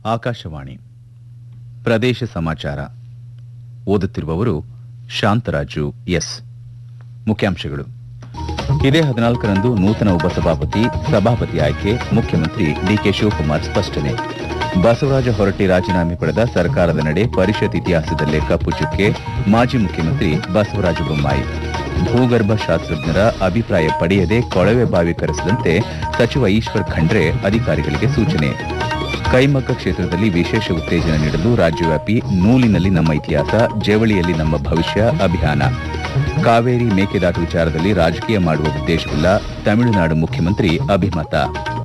ಆಕಾಶವಾಣಿ ಪ್ರದೇಶ ಸಮಾಚಾರ ಓದುತ್ತಿರುವವರು ಶಾಂತರಾಜು ಎಸ್ ಮುಖ್ಯಾಂಶಗಳು ಇದೇ ಹದಿನಾಲ್ಕರಂದು ನೂತನ ಉಪಸಭಾಪತಿ ಸಭಾಪತಿ ಆಯ್ಕೆ ಮುಖ್ಯಮಂತ್ರಿ ಡಿಕೆ ಶಿವಕುಮಾರ್ ಸ್ಪಷ್ಟನೆ ಬಸವರಾಜ ಹೊರಟ್ಟಿ ರಾಜೀನಾಮೆ ಪಡೆದ ಸರ್ಕಾರದ ನಡೆ ಪರಿಷತ್ ಇತಿಹಾಸದಲ್ಲೇ ಕಪ್ಪು ಚುಕ್ಕೆ ಮಾಜಿ ಮುಖ್ಯಮಂತ್ರಿ ಬಸವರಾಜ ಬೊಮ್ಮಾಯಿ ಭೂಗರ್ಭ ಶಾಸ್ತ್ರಜ್ಞರ ಅಭಿಪ್ರಾಯ ಪಡೆಯದೆ ಕೊಳವೆ ಬಾವಿ ಕರೆಸದಂತೆ ಸಚಿವ ಈಶ್ವರ್ ಖಂಡ್ರೆ ಅಧಿಕಾರಿಗಳಿಗೆ ಸೂಚನೆ ಕೈಮಗ್ಗ ಕ್ಷೇತ್ರದಲ್ಲಿ ವಿಶೇಷ ಉತ್ತೇಜನ ನೀಡಲು ರಾಜ್ಯವ್ಯಾಪಿ ನೂಲಿನಲ್ಲಿ ನಮ್ಮ ಇತಿಹಾಸ ಜವಳಿಯಲ್ಲಿ ನಮ್ಮ ಭವಿಷ್ಯ ಅಭಿಯಾನ ಕಾವೇರಿ ಮೇಕೆದಾಟು ವಿಚಾರದಲ್ಲಿ ರಾಜಕೀಯ ಮಾಡುವ ಉದ್ದೇಶವಿಲ್ಲ ತಮಿಳುನಾಡು ಮುಖ್ಯಮಂತ್ರಿ ಅಭಿಮತ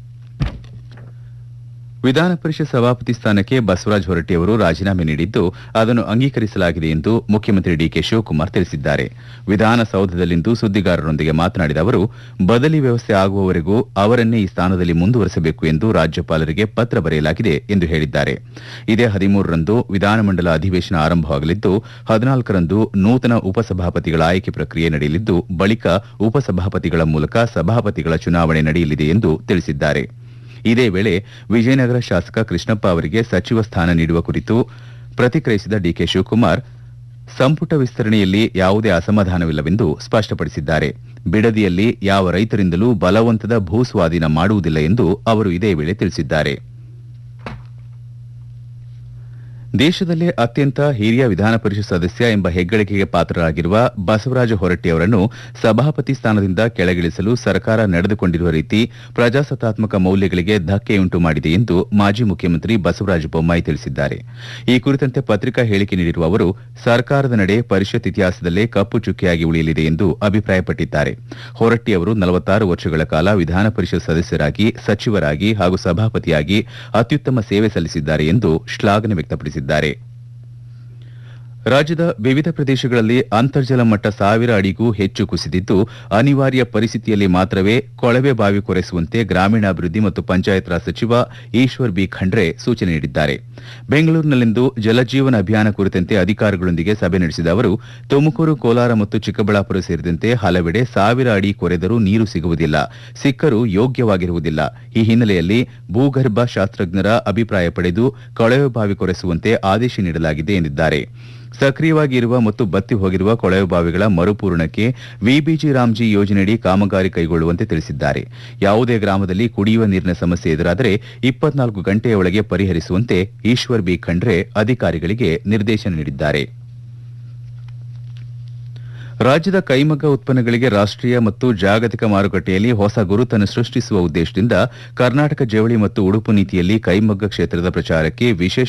ವಿಧಾನ ಪರಿಷತ್ ಸಭಾಪತಿ ಸ್ಥಾನಕ್ಕೆ ಬಸವರಾಜ ಹೊರಟ್ಟಿ ಅವರು ರಾಜೀನಾಮೆ ನೀಡಿದ್ದು ಅದನ್ನು ಅಂಗೀಕರಿಸಲಾಗಿದೆ ಎಂದು ಮುಖ್ಯಮಂತ್ರಿ ಡಿಕೆ ಶಿವಕುಮಾರ್ ತಿಳಿಸಿದ್ದಾರೆ ವಿಧಾನಸೌಧದಲ್ಲಿಂದು ಸುದ್ದಿಗಾರರೊಂದಿಗೆ ಮಾತನಾಡಿದ ಅವರು ಬದಲಿ ವ್ಯವಸ್ಥೆ ಆಗುವವರೆಗೂ ಅವರನ್ನೇ ಈ ಸ್ಥಾನದಲ್ಲಿ ಮುಂದುವರೆಸಬೇಕು ಎಂದು ರಾಜ್ಯಪಾಲರಿಗೆ ಪತ್ರ ಬರೆಯಲಾಗಿದೆ ಎಂದು ಹೇಳಿದ್ದಾರೆ ಇದೇ ಹದಿಮೂರರಂದು ವಿಧಾನಮಂಡಲ ಅಧಿವೇಶನ ಆರಂಭವಾಗಲಿದ್ದು ಹದಿನಾಲ್ಕರಂದು ನೂತನ ಉಪಸಭಾಪತಿಗಳ ಆಯ್ಕೆ ಪ್ರಕ್ರಿಯೆ ನಡೆಯಲಿದ್ದು ಬಳಿಕ ಉಪಸಭಾಪತಿಗಳ ಮೂಲಕ ಸಭಾಪತಿಗಳ ಚುನಾವಣೆ ನಡೆಯಲಿದೆ ಎಂದು ತಿಳಿಸಿದ್ದಾರೆ ಇದೇ ವೇಳೆ ವಿಜಯನಗರ ಶಾಸಕ ಕೃಷ್ಣಪ್ಪ ಅವರಿಗೆ ಸಚಿವ ಸ್ಥಾನ ನೀಡುವ ಕುರಿತು ಪ್ರತಿಕ್ರಿಯಿಸಿದ ಡಿಕೆ ಶಿವಕುಮಾರ್ ಸಂಪುಟ ವಿಸ್ತರಣೆಯಲ್ಲಿ ಯಾವುದೇ ಅಸಮಾಧಾನವಿಲ್ಲವೆಂದು ಸ್ಪಷ್ಟಪಡಿಸಿದ್ದಾರೆ ಬಿಡದಿಯಲ್ಲಿ ಯಾವ ರೈತರಿಂದಲೂ ಬಲವಂತದ ಭೂ ಸ್ವಾಧೀನ ಮಾಡುವುದಿಲ್ಲ ಎಂದು ಅವರು ಇದೇ ವೇಳೆ ತಿಳಿಸಿದ್ದಾರೆ ದೇಶದಲ್ಲೇ ಅತ್ಯಂತ ಹಿರಿಯ ವಿಧಾನ ಪರಿಷತ್ ಸದಸ್ಯ ಎಂಬ ಹೆಗ್ಗಳಿಕೆಗೆ ಪಾತ್ರರಾಗಿರುವ ಬಸವರಾಜ ಹೊರಟ್ಟಿ ಅವರನ್ನು ಸಭಾಪತಿ ಸ್ಥಾನದಿಂದ ಕೆಳಗಿಳಿಸಲು ಸರ್ಕಾರ ನಡೆದುಕೊಂಡಿರುವ ರೀತಿ ಪ್ರಜಾಸತ್ತಾತ್ಮಕ ಮೌಲ್ಯಗಳಿಗೆ ಧಕ್ಕೆಯುಂಟು ಮಾಡಿದೆ ಎಂದು ಮಾಜಿ ಮುಖ್ಯಮಂತ್ರಿ ಬಸವರಾಜ ಬೊಮ್ಮಾಯಿ ತಿಳಿಸಿದ್ದಾರೆ ಈ ಕುರಿತಂತೆ ಪತ್ರಿಕಾ ಹೇಳಿಕೆ ನೀಡಿರುವ ಅವರು ಸರ್ಕಾರದ ನಡೆ ಪರಿಷತ್ ಇತಿಹಾಸದಲ್ಲೇ ಕಪ್ಪು ಚುಕ್ಕೆಯಾಗಿ ಉಳಿಯಲಿದೆ ಎಂದು ಅಭಿಪ್ರಾಯಪಟ್ಟಿದ್ದಾರೆ ಹೊರಟ್ಟಿ ಅವರು ನಲವತ್ತಾರು ವರ್ಷಗಳ ಕಾಲ ವಿಧಾನ ಪರಿಷತ್ ಸದಸ್ಯರಾಗಿ ಸಚಿವರಾಗಿ ಹಾಗೂ ಸಭಾಪತಿಯಾಗಿ ಅತ್ಯುತ್ತಮ ಸೇವೆ ಸಲ್ಲಿಸಿದ್ದಾರೆ ಎಂದು ಶ್ಲಾಘನೆ ವ್ಯಕ್ತಪಡಿಸಿದ್ದಾರೆ ರಾಜ್ಯದ ವಿವಿಧ ಪ್ರದೇಶಗಳಲ್ಲಿ ಅಂತರ್ಜಲ ಮಟ್ಟ ಸಾವಿರ ಅಡಿಗೂ ಹೆಚ್ಚು ಕುಸಿದಿದ್ದು ಅನಿವಾರ್ಯ ಪರಿಸ್ಥಿತಿಯಲ್ಲಿ ಮಾತ್ರವೇ ಕೊಳವೆ ಬಾವಿ ಕೊರೆಸುವಂತೆ ಗ್ರಾಮೀಣಾಭಿವೃದ್ಧಿ ಮತ್ತು ಪಂಚಾಯತ್ ರಾಜ್ ಸಚಿವ ಈಶ್ವರ್ ಬಿ ಖಂಡ್ರೆ ಸೂಚನೆ ನೀಡಿದ್ದಾರೆ ಬೆಂಗಳೂರಿನಲ್ಲಿಂದು ಜಲಜೀವನ ಅಭಿಯಾನ ಕುರಿತಂತೆ ಅಧಿಕಾರಿಗಳೊಂದಿಗೆ ಸಭೆ ನಡೆಸಿದ ಅವರು ತುಮಕೂರು ಕೋಲಾರ ಮತ್ತು ಚಿಕ್ಕಬಳ್ಳಾಪುರ ಸೇರಿದಂತೆ ಹಲವೆಡೆ ಸಾವಿರ ಅಡಿ ಕೊರೆದರೂ ನೀರು ಸಿಗುವುದಿಲ್ಲ ಸಿಕ್ಕರೂ ಯೋಗ್ಯವಾಗಿರುವುದಿಲ್ಲ ಈ ಹಿನ್ನೆಲೆಯಲ್ಲಿ ಭೂಗರ್ಭ ಶಾಸ್ತ್ರಜ್ಞರ ಅಭಿಪ್ರಾಯ ಪಡೆದು ಕೊಳವೆ ಬಾವಿ ಕೊರೆಸುವಂತೆ ಆದೇಶ ನೀಡಲಾಗಿದೆ ಎಂದಿದ್ದಾರೆ ಸಕ್ರಿಯವಾಗಿ ಇರುವ ಮತ್ತು ಬತ್ತಿ ಹೋಗಿರುವ ಕೊಳವೆ ಬಾವಿಗಳ ಮರುಪೂರಣಕ್ಕೆ ವಿಬಿಜಿ ರಾಮ್ಜಿ ಯೋಜನೆಯಡಿ ಕಾಮಗಾರಿ ಕೈಗೊಳ್ಳುವಂತೆ ತಿಳಿಸಿದ್ದಾರೆ ಯಾವುದೇ ಗ್ರಾಮದಲ್ಲಿ ಕುಡಿಯುವ ನೀರಿನ ಸಮಸ್ಯೆ ಎದುರಾದರೆ ಇಪ್ಪತ್ನಾಲ್ಕು ಗಂಟೆಯ ಒಳಗೆ ಪರಿಹರಿಸುವಂತೆ ಈಶ್ವರ್ ಬಿ ಖಂಡ್ರೆ ಅಧಿಕಾರಿಗಳಿಗೆ ನಿರ್ದೇಶನ ನೀಡಿದ್ದಾರೆ ರಾಜ್ಯದ ಕೈಮಗ್ಗ ಉತ್ಪನ್ನಗಳಿಗೆ ರಾಷ್ಟೀಯ ಮತ್ತು ಜಾಗತಿಕ ಮಾರುಕಟ್ಟೆಯಲ್ಲಿ ಹೊಸ ಗುರುತನ್ನು ಸೃಷ್ಟಿಸುವ ಉದ್ದೇಶದಿಂದ ಕರ್ನಾಟಕ ಜವಳಿ ಮತ್ತು ಉಡುಪು ನೀತಿಯಲ್ಲಿ ಕೈಮಗ್ಗ ಕ್ಷೇತ್ರದ ಪ್ರಚಾರಕ್ಕೆ ವಿಶೇಷ